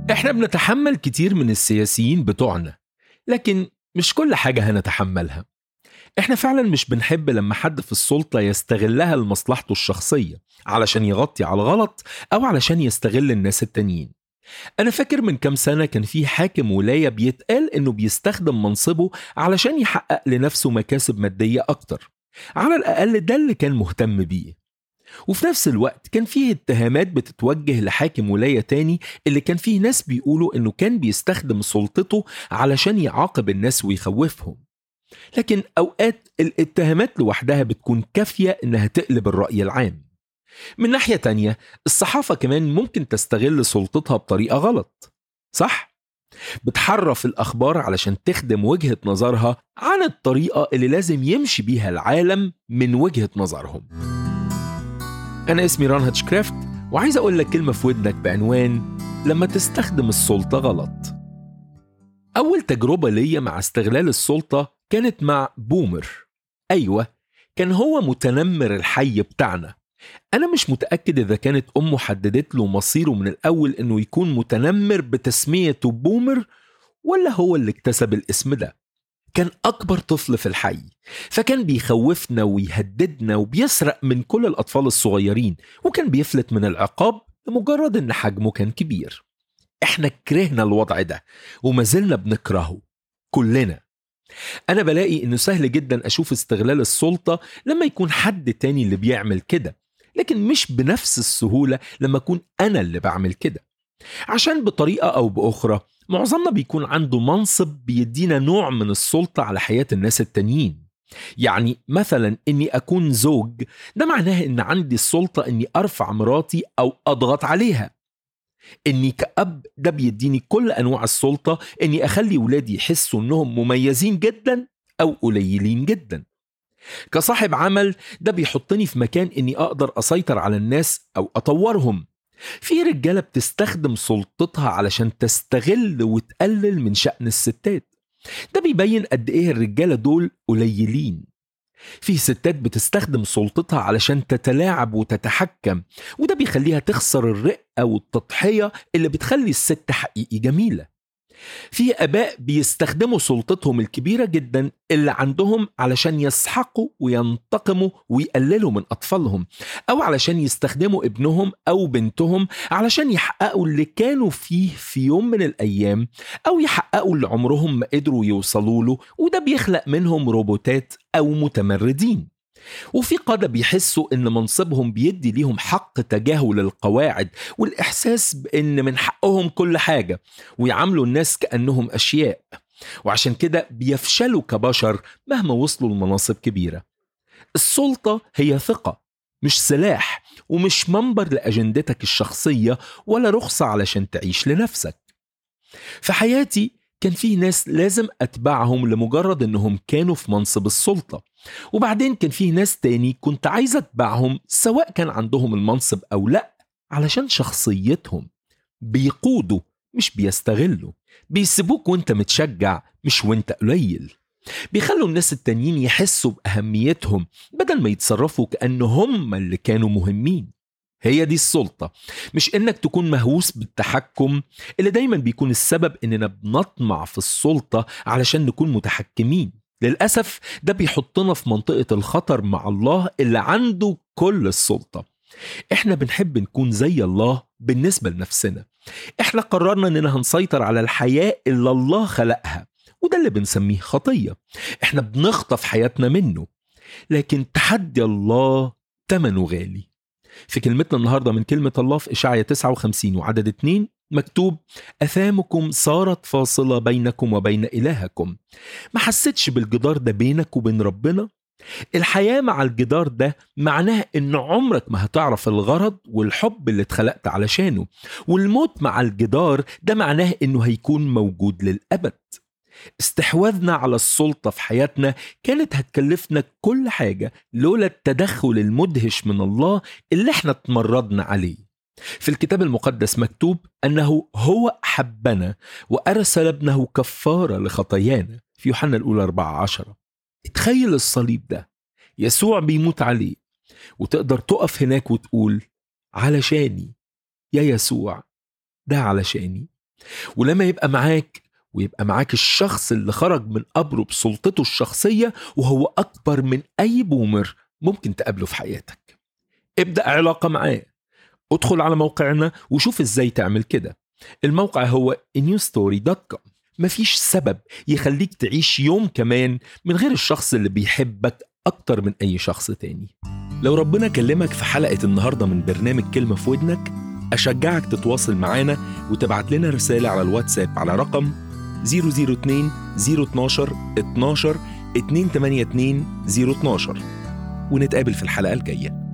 احنا بنتحمل كتير من السياسيين بتوعنا لكن مش كل حاجة هنتحملها احنا فعلا مش بنحب لما حد في السلطة يستغلها لمصلحته الشخصية علشان يغطي على الغلط أو علشان يستغل الناس التانيين أنا فاكر من كام سنة كان في حاكم ولاية بيتقال إنه بيستخدم منصبه علشان يحقق لنفسه مكاسب مادية أكتر على الأقل ده اللي كان مهتم بيه وفي نفس الوقت كان فيه اتهامات بتتوجه لحاكم ولاية تاني اللي كان فيه ناس بيقولوا إنه كان بيستخدم سلطته علشان يعاقب الناس ويخوفهم لكن أوقات الاتهامات لوحدها بتكون كافية إنها تقلب الرأي العام من ناحية تانية الصحافة كمان ممكن تستغل سلطتها بطريقة غلط صح؟ بتحرف الأخبار علشان تخدم وجهة نظرها عن الطريقة اللي لازم يمشي بيها العالم من وجهة نظرهم أنا اسمي ران هاتشكرافت وعايز أقول لك كلمة في ودنك بعنوان لما تستخدم السلطة غلط أول تجربة ليا مع استغلال السلطة كانت مع بومر أيوة كان هو متنمر الحي بتاعنا أنا مش متأكد إذا كانت أمه حددت له مصيره من الأول إنه يكون متنمر بتسميته بومر ولا هو اللي اكتسب الاسم ده كان أكبر طفل في الحي فكان بيخوفنا ويهددنا وبيسرق من كل الأطفال الصغيرين وكان بيفلت من العقاب لمجرد إن حجمه كان كبير إحنا كرهنا الوضع ده وما زلنا بنكرهه كلنا أنا بلاقي إنه سهل جدا أشوف استغلال السلطة لما يكون حد تاني اللي بيعمل كده لكن مش بنفس السهولة لما أكون أنا اللي بعمل كده عشان بطريقة أو بأخرى معظمنا بيكون عنده منصب بيدينا نوع من السلطة على حياة الناس التانيين يعني مثلا اني اكون زوج ده معناه ان عندي السلطة اني ارفع مراتي او اضغط عليها اني كأب ده بيديني كل انواع السلطة اني اخلي ولادي يحسوا انهم مميزين جدا او قليلين جدا كصاحب عمل ده بيحطني في مكان اني اقدر اسيطر على الناس او اطورهم في رجاله بتستخدم سلطتها علشان تستغل وتقلل من شأن الستات ده بيبين قد ايه الرجاله دول قليلين في ستات بتستخدم سلطتها علشان تتلاعب وتتحكم وده بيخليها تخسر الرقه والتضحيه اللي بتخلي الست حقيقي جميله في اباء بيستخدموا سلطتهم الكبيره جدا اللي عندهم علشان يسحقوا وينتقموا ويقللوا من اطفالهم او علشان يستخدموا ابنهم او بنتهم علشان يحققوا اللي كانوا فيه في يوم من الايام او يحققوا اللي عمرهم ما قدروا يوصلوا له وده بيخلق منهم روبوتات او متمردين وفي قادة بيحسوا إن منصبهم بيدي ليهم حق تجاهل القواعد والإحساس بإن من حقهم كل حاجة ويعاملوا الناس كأنهم أشياء وعشان كده بيفشلوا كبشر مهما وصلوا لمناصب كبيرة السلطة هي ثقة مش سلاح ومش منبر لأجندتك الشخصية ولا رخصة علشان تعيش لنفسك في حياتي كان في ناس لازم أتبعهم لمجرد إنهم كانوا في منصب السلطة وبعدين كان في ناس تاني كنت عايز أتبعهم سواء كان عندهم المنصب أو لأ علشان شخصيتهم بيقودوا مش بيستغلوا بيسيبوك وانت متشجع مش وانت قليل بيخلوا الناس التانيين يحسوا بأهميتهم بدل ما يتصرفوا كأن هم اللي كانوا مهمين هي دي السلطة مش انك تكون مهووس بالتحكم اللي دايما بيكون السبب اننا بنطمع في السلطة علشان نكون متحكمين للأسف ده بيحطنا في منطقة الخطر مع الله اللي عنده كل السلطة احنا بنحب نكون زي الله بالنسبة لنفسنا احنا قررنا اننا هنسيطر على الحياة اللي الله خلقها وده اللي بنسميه خطية احنا بنخطف حياتنا منه لكن تحدي الله تمنه غالي في كلمتنا النهاردة من كلمة الله في إشعيا 59 وعدد 2 مكتوب أثامكم صارت فاصلة بينكم وبين إلهكم ما حسيتش بالجدار ده بينك وبين ربنا الحياة مع الجدار ده معناها إن عمرك ما هتعرف الغرض والحب اللي اتخلقت علشانه والموت مع الجدار ده معناه إنه هيكون موجود للأبد استحواذنا على السلطة في حياتنا كانت هتكلفنا كل حاجة لولا التدخل المدهش من الله اللي احنا اتمردنا عليه في الكتاب المقدس مكتوب أنه هو حبنا وأرسل ابنه كفارة لخطايانا في يوحنا الأولى 14 تخيل الصليب ده يسوع بيموت عليه وتقدر تقف هناك وتقول علشاني يا يسوع ده علشاني ولما يبقى معاك ويبقى معاك الشخص اللي خرج من قبره بسلطته الشخصية وهو أكبر من أي بومر ممكن تقابله في حياتك ابدأ علاقة معاه ادخل على موقعنا وشوف ازاي تعمل كده الموقع هو newstory.com مفيش سبب يخليك تعيش يوم كمان من غير الشخص اللي بيحبك أكتر من أي شخص تاني لو ربنا كلمك في حلقة النهاردة من برنامج كلمة في ودنك أشجعك تتواصل معانا وتبعت لنا رسالة على الواتساب على رقم 002 012 12 282 012 ونتقابل في الحلقة الجاية